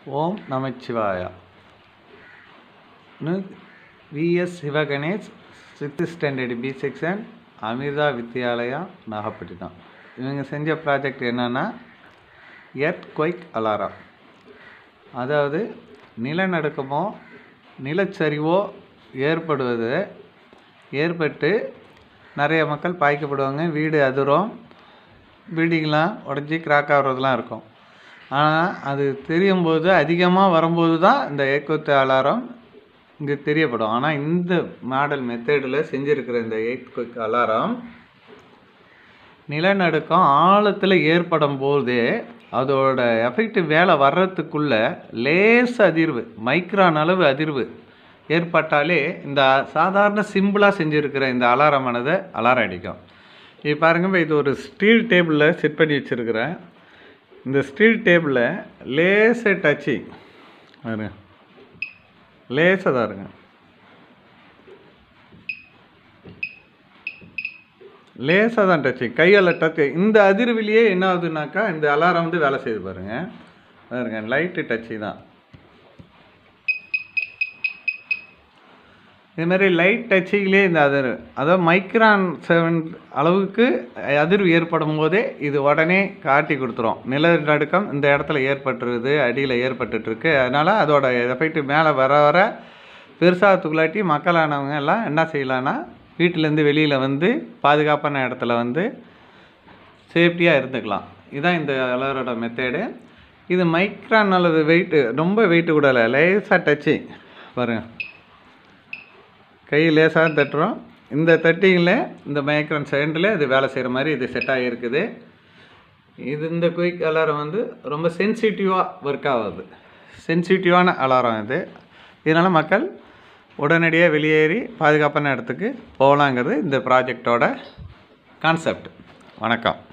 ஓம் நமச்சிவாயா னு VS Sivaganesh sixth standard B section Amrita Vidyalaya Nagapattinam இவங்க செஞ்ச ப்ராஜெக்ட் என்னென்னா எர்த் குவைக் அலாரம் அதாவது நிலநடுக்கமோ நிலச்சரிவோ ஏற்படுவது ஏற்பட்டு நிறைய மக்கள் பாய்க்கப்படுவாங்க வீடு அதிரும் பில்டிங்லாம் உடஞ்சி கிராக் ஆகுறதுலாம் இருக்கும் ஆனால் அது தெரியும் போது அதிகமாக வரும்போது தான் இந்த ஏக்கொத்து அலாரம் இங்கே தெரியப்படும் ஆனால் இந்த மாடல் மெத்தடில் செஞ்சுருக்கிற இந்த ஏக்கொத்து அலாரம் நிலநடுக்கம் ஆழத்தில் ஏற்படும் போதே அதோட எஃபெக்ட் வேலை வர்றதுக்குள்ள லேஸ் அதிர்வு மைக்ரான் அளவு அதிர்வு ஏற்பட்டாலே இந்த சாதாரண சிம்பிளாக செஞ்சுருக்கிற இந்த அலாரமானது அலாரம் அடிக்கும் இது பாருங்க இப்போ இது ஒரு ஸ்டீல் டேபிளில் செட் பண்ணி வச்சுருக்கிறேன் இந்த ஸ்டீல் டேபிளில் லேச டச்சு பாருங்க லேசாக தான் இருங்க லேசாக தான் டச்சு கையால் டச்சு இந்த அதிர்விலேயே என்ன ஆகுதுனாக்கா இந்த அலாரம் வந்து வேலை செய்யுது பாருங்க பாருங்க லைட்டு டச்சு தான் இது மாதிரி லைட் டச்சிங்லேயே இந்த அதிர்வு அதாவது மைக்ரான் செவன் அளவுக்கு அதிர்வு ஏற்படும் போதே இது உடனே காட்டி கொடுத்துரும் நிலநடுக்கம் இந்த இடத்துல ஏற்பட்டுருது அடியில் ஏற்பட்டுருக்கு அதனால் அதோட எஃபெக்ட் மேலே வர வர பெருசாகத்துக்குள்ளாட்டி மக்களானவங்க எல்லாம் என்ன செய்யலான்னா வீட்டிலேருந்து வெளியில் வந்து பாதுகாப்பான இடத்துல வந்து சேஃப்டியாக இருந்துக்கலாம் இதுதான் இந்த அலரோட மெத்தேடு இது மைக்ரான் அளவு வெயிட்டு ரொம்ப வெயிட்டு கூட இல்லை லேசாக டச்சு பாருங்கள் கை லேசாக தட்டுறோம் இந்த தட்டிங்கில் இந்த மைக்ரான் செகண்டில் இது வேலை செய்கிற மாதிரி இது செட் ஆகியிருக்குது இது இந்த குயிக் அலாரம் வந்து ரொம்ப சென்சிட்டிவாக ஒர்க் ஆகுது சென்சிட்டிவான அலாரம் இது இதனால் மக்கள் உடனடியாக வெளியேறி பாதுகாப்பான இடத்துக்கு போகலாங்கிறது இந்த ப்ராஜெக்டோட கான்செப்ட் வணக்கம்